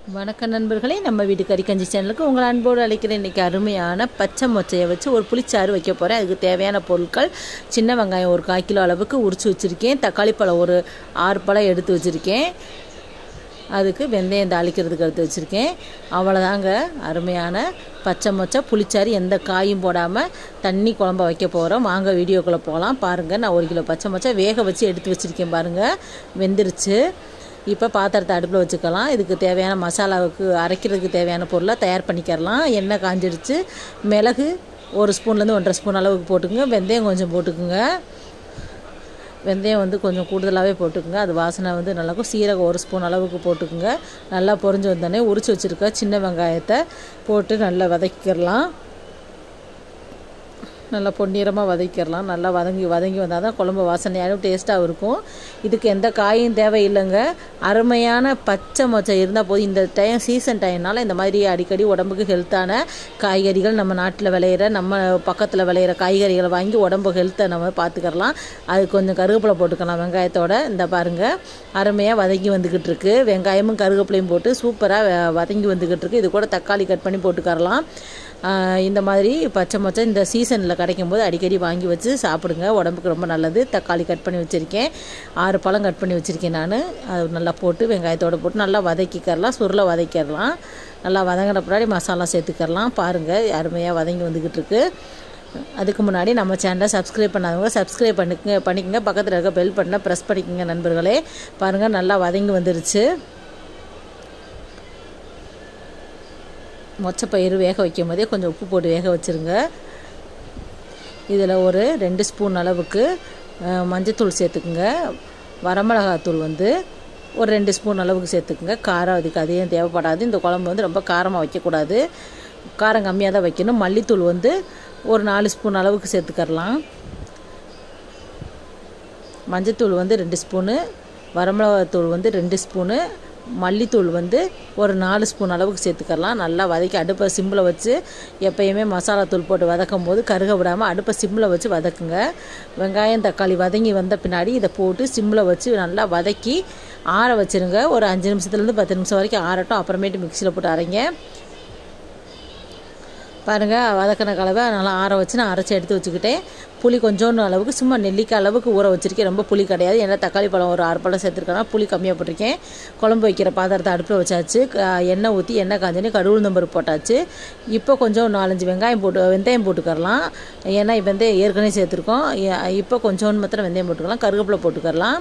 வணக்கம் நண்பர்களே நம்ம வீட்டு கறிக்கஞ்சி சேனலுக்கு உங்கள் அன்போடு அழைக்கிறேன் இன்றைக்கி அருமையான பச்சை மொச்சையை வச்சு ஒரு புளிச்சாறு வைக்க போகிறேன் அதுக்கு தேவையான பொருட்கள் சின்ன வெங்காயம் ஒரு கால் கிலோ அளவுக்கு உரிச்சு வச்சுருக்கேன் தக்காளி பழம் ஒரு ஆறு பழம் எடுத்து வச்சுருக்கேன் அதுக்கு வெந்தயம் தாளிக்கிறதுக்கு எடுத்து வச்சுருக்கேன் அவ்வளோதாங்க அருமையான பச்சை மொச்சை புளிச்சாறு எந்த காயும் போடாமல் தண்ணி குழம்ப வைக்க போகிறோம் வாங்க வீடியோக்குள்ளே போகலாம் பாருங்கள் நான் ஒரு கிலோ பச்சை மொச்சை வேக வச்சு எடுத்து வச்சுருக்கேன் பாருங்கள் வெந்துருச்சு இப்போ பாத்திரத்தை அடுப்பில் வச்சுக்கலாம் இதுக்கு தேவையான மசாலாவுக்கு அரைக்கிறதுக்கு தேவையான பொருளை தயார் பண்ணிக்கிறலாம் எண்ணெய் காஞ்சிடுச்சு மிளகு ஒரு ஸ்பூன்லேருந்து ஒன்றரை ஸ்பூன் அளவுக்கு போட்டுக்குங்க வெந்தயம் கொஞ்சம் போட்டுக்குங்க வெந்தயம் வந்து கொஞ்சம் கூடுதலாகவே போட்டுக்குங்க அது வாசனை வந்து நல்லாக்கும் சீரகம் ஒரு ஸ்பூன் அளவுக்கு போட்டுக்குங்க நல்லா பொரிஞ்சு வந்தோடனே உரிச்சு வச்சுருக்க சின்ன வெங்காயத்தை போட்டு நல்லா வதக்கிடலாம் நல்லா பொன்னிறமாக வதக்கிடலாம் நல்லா வதங்கி வதங்கி வந்தால் தான் குழம்பு வாசனையாகவும் டேஸ்ட்டாகவும் இருக்கும் இதுக்கு எந்த காயும் தேவையில்லைங்க அருமையான பச்சை மொச்சை இருந்தால் போதும் இந்த டைம் சீசன் டைம்னால இந்த மாதிரி அடிக்கடி உடம்புக்கு ஹெல்த்தான காய்கறிகள் நம்ம நாட்டில் விளையிற நம்ம பக்கத்தில் விளையிற காய்கறிகளை வாங்கி உடம்பு ஹெல்த்தை நம்ம பார்த்துக்கலாம் அது கொஞ்சம் கருவேப்பிலை போட்டுக்கலாம் வெங்காயத்தோட இந்த பாருங்கள் அருமையாக வதங்கி வந்துக்கிட்டு இருக்கு வெங்காயமும் கருவேப்பிலையும் போட்டு சூப்பராக வதங்கி வந்துக்கிட்டு இருக்கு இது கூட தக்காளி கட் பண்ணி போட்டுக்கரலாம் இந்த மாதிரி பச்சை மொச்சை இந்த சீசனில் கிடைக்கும் போது அடிக்கடி வாங்கி வச்சு சாப்பிடுங்க உடம்புக்கு ரொம்ப நல்லது தக்காளி கட் பண்ணி வச்சுருக்கேன் ஆறு பழம் கட் பண்ணி வச்சுருக்கேன் நான் அது நல்லா போட்டு வெங்காயத்தோடு போட்டு நல்லா வதக்கிக்கிறலாம் சுருளை வதக்கிடலாம் நல்லா வதங்கின பின்னாடி மசாலா சேர்த்துக்கரலாம் பாருங்கள் அருமையாக வதங்கி வந்துக்கிட்டு இருக்கு அதுக்கு முன்னாடி நம்ம சேனலை சப்ஸ்கிரைப் பண்ணாதவங்க சப்ஸ்கிரைப் பண்ணிக்கங்க பண்ணிக்கங்க பக்கத்தில் இருக்க பெல் பட்டனை ப்ரெஸ் பண்ணிக்கோங்க நண்பர்களே பாருங்கள் நல்லா வதங்கி வந்துருச்சு மொச்சப்பயிறு வேக வைக்கும் போதே கொஞ்சம் உப்பு போட்டு வேக வச்சுருங்க இதில் ஒரு ரெண்டு ஸ்பூன் அளவுக்கு மஞ்சத்தூள் சேர்த்துக்குங்க வரமிளகாத்தூள் வந்து ஒரு ரெண்டு ஸ்பூன் அளவுக்கு சேர்த்துக்குங்க காரம் அதுக்கு அதிகம் தேவைப்படாது இந்த குழம்பு வந்து ரொம்ப காரமாக வைக்கக்கூடாது காரம் கம்மியாக தான் வைக்கணும் மல்லித்தூள் வந்து ஒரு நாலு ஸ்பூன் அளவுக்கு சேர்த்துக்கரலாம் மஞ்சத்தூள் வந்து ரெண்டு ஸ்பூனு வரமிளகாத்தூள் வந்து ரெண்டு ஸ்பூனு மல்லித்தூள் வந்து ஒரு நாலு ஸ்பூன் அளவுக்கு சேர்த்துக்கலாம் நல்லா வதக்கி அடுப்பை சிம்மில் வச்சு எப்பயுமே மசாலா தூள் போட்டு வதக்கும் போது கருக விடாமல் அடுப்பை சிம்மில் வச்சு வதக்குங்க வெங்காயம் தக்காளி வதங்கி வந்த பின்னாடி இதை போட்டு சிம்மில் வச்சு நல்லா வதக்கி ஆற வச்சுருங்க ஒரு அஞ்சு நிமிஷத்துலேருந்து பத்து நிமிஷம் வரைக்கும் ஆறட்டும் அப்புறமேட்டு மிக்சியில் போட்டு அரைங்க பாருங்கள் வதக்கின கலவை நல்லா ஆற வச்சு நான் அரைச்சி எடுத்து வச்சுக்கிட்டேன் புளி கொஞ்சோண்டு அளவுக்கு சும்மா நெல்லிக்காய் அளவுக்கு ஊற வச்சுருக்கேன் ரொம்ப புளி கிடையாது ஏன்னா தக்காளி பழம் ஒரு ஆறு பழம் சேர்த்துருக்கேன்னா புளி கம்மியாக போட்டிருக்கேன் குழம்பு வைக்கிற பாத்திரத்தை அடுப்பில் வச்சாச்சு எண்ணெய் ஊற்றி எண்ணெய் காஞ்சோன்னே கடுகு நம்பர் போட்டாச்சு இப்போ கொஞ்சம் நாலஞ்சு வெங்காயம் போட்டு வெந்தயம் போட்டுக்கரலாம் ஏன்னா வெந்தயம் ஏற்கனவே சேர்த்துருக்கோம் இப்போ கொஞ்சோண்டு மாத்திரம் வெந்தயம் போட்டுக்கலாம் கருவேப்பிலை போட்டுக்கரலாம்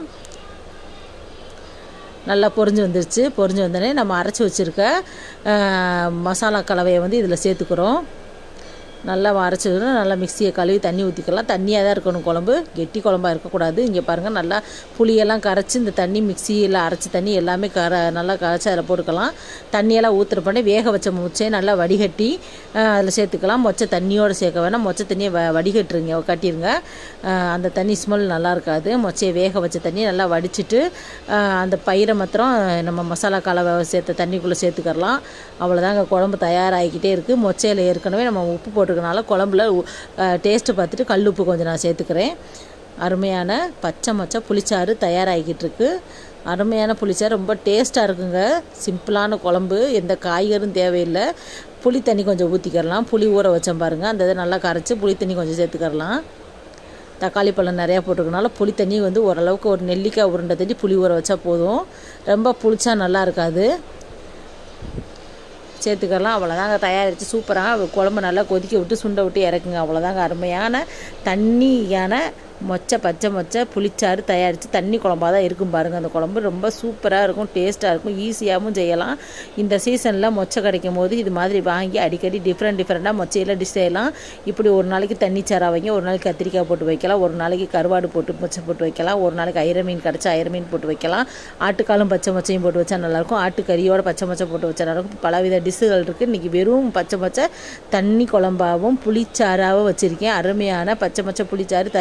நல்லா பொரிஞ்சு வந்துருச்சு பொரிஞ்சு வந்தோடனே நம்ம அரைச்சி வச்சுருக்க மசாலா கலவையை வந்து இதில் சேர்த்துக்கிறோம் நல்லா அரைச்சி நல்லா மிக்சியை கழுவி தண்ணி ஊற்றிக்கலாம் தண்ணியாக தான் இருக்கணும் குழம்பு கெட்டி குழம்பாக இருக்கக்கூடாது இங்கே பாருங்கள் நல்லா புளியெல்லாம் கரைச்சி இந்த தண்ணி மிக்சியில் அரைச்சி தண்ணி எல்லாமே கர நல்லா கரைச்சி அதில் போட்டுக்கலாம் தண்ணியெல்லாம் ஊற்றுற பண்ணி வேக வச்ச முச்சையை நல்லா வடிகட்டி அதில் சேர்த்துக்கலாம் மொச்சை தண்ணியோடு சேர்க்க வேணாம் மொச்சை தண்ணியை வ வடிகட்டுருங்க கட்டிடுங்க அந்த தண்ணி ஸ்மெல் நல்லா இருக்காது மொச்சையை வேக வச்ச தண்ணியை நல்லா வடிச்சிட்டு அந்த பயிரை மாத்திரம் நம்ம மசாலா கலவை சேர்த்த தண்ணிக்குள்ளே சேர்த்துக்கரலாம் அவ்வளோதாங்க குழம்பு தயாராகிக்கிட்டே இருக்குது மொச்சையில் ஏற்கனவே நம்ம உப்பு போட்டு போட்டிருக்கனால குழம்புல டேஸ்ட்டு பார்த்துட்டு கல் உப்பு கொஞ்சம் நான் சேர்த்துக்கிறேன் அருமையான பச்சை மொச்சை புளிச்சாறு தயாராகிக்கிட்டு இருக்கு அருமையான புளிச்சாறு ரொம்ப டேஸ்ட்டாக இருக்குங்க சிம்பிளான குழம்பு எந்த காய்கறும் தேவையில்லை புளி தண்ணி கொஞ்சம் ஊற்றிக்கிறலாம் புளி ஊற வச்சேன் பாருங்கள் அந்த இதை நல்லா கரைச்சி புளி தண்ணி கொஞ்சம் சேர்த்துக்கிறலாம் தக்காளி பழம் நிறையா போட்டிருக்கனால புளி தண்ணி வந்து ஓரளவுக்கு ஒரு நெல்லிக்காய் உருண்டை தண்ணி புளி ஊற வச்சா போதும் ரொம்ப புளிச்சா நல்லா இருக்காது சேர்த்துக்கலாம் அவ்வளோதாங்க தயாரித்து சூப்பராக குழம்பு நல்லா கொதிக்க விட்டு சுண்டை விட்டு இறக்குங்க அவ்வளோதாங்க அருமையான தண்ணியான மொச்சை பச்சை மொச்சை புளிச்சாறு தயாரித்து தண்ணி குழம்பாக தான் இருக்கும் பாருங்கள் அந்த குழம்பு ரொம்ப சூப்பராக இருக்கும் டேஸ்ட்டாக இருக்கும் ஈஸியாகவும் செய்யலாம் இந்த சீசனில் மொச்சை கிடைக்கும் போது இது மாதிரி வாங்கி அடிக்கடி டிஃப்ரெண்ட் டிஃப்ரெண்ட்டாக மொச்சையில் டிஷ் செய்யலாம் இப்படி ஒரு நாளைக்கு தண்ணி சாரா வைங்க ஒரு நாளைக்கு கத்திரிக்காய் போட்டு வைக்கலாம் ஒரு நாளைக்கு கருவாடு போட்டு மொச்சை போட்டு வைக்கலாம் ஒரு நாளைக்கு ஐர மீன் கிடச்சா ஐர மீன் போட்டு வைக்கலாம் ஆட்டுக்காலும் பச்சை மொச்சையும் போட்டு வச்சா நல்லாயிருக்கும் ஆட்டுக்கறியோட பச்சை மொச்சை போட்டு வச்சா நல்லாயிருக்கும் பலவித டிஷ்ஷுகள் இருக்குது இன்றைக்கி வெறும் பச்சை மொச்சை தண்ணி குழம்பாகவும் புளிச்சாறாகவும் வச்சுருக்கேன் அருமையான பச்சை மொச்சை புளிச்சாறு தயாராகிடுச்சு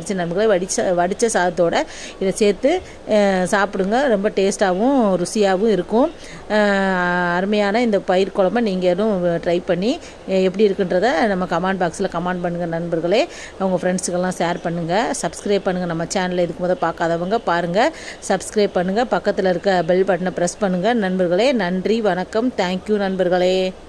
ஆயிடுச்சு நண்பர்களே வடித்த வடித்த சாதத்தோட இதை சேர்த்து அஹ், சாப்பிடுங்க ரொம்ப டேஸ்ட்டாகவும் ருசியாகவும் இருக்கும் அஹ், அருமையான இந்த பயிர் குழம்ப நீங்களும் ட்ரை பண்ணி அஹ், எப்படி இருக்குன்றத நம்ம கமெண்ட் பாக்ஸில் கமெண்ட் பண்ணுங்கள் நண்பர்களே உங்கள் ஃப்ரெண்ட்ஸுக்கெல்லாம் ஷேர் பண்ணுங்கள் சப்ஸ்கிரைப் பண்ணுங்கள் நம்ம சேனலை இதுக்கு முதல் பார்க்காதவங்க பாருங்கள் சப்ஸ்கிரைப் பண்ணுங்கள் பக்கத்தில் இருக்க பெல் பட்டனை ப்ரெஸ் பண்ணுங்கள் நண்பர்களே நன்றி வணக்கம் தேங்க்யூ நண்பர்களே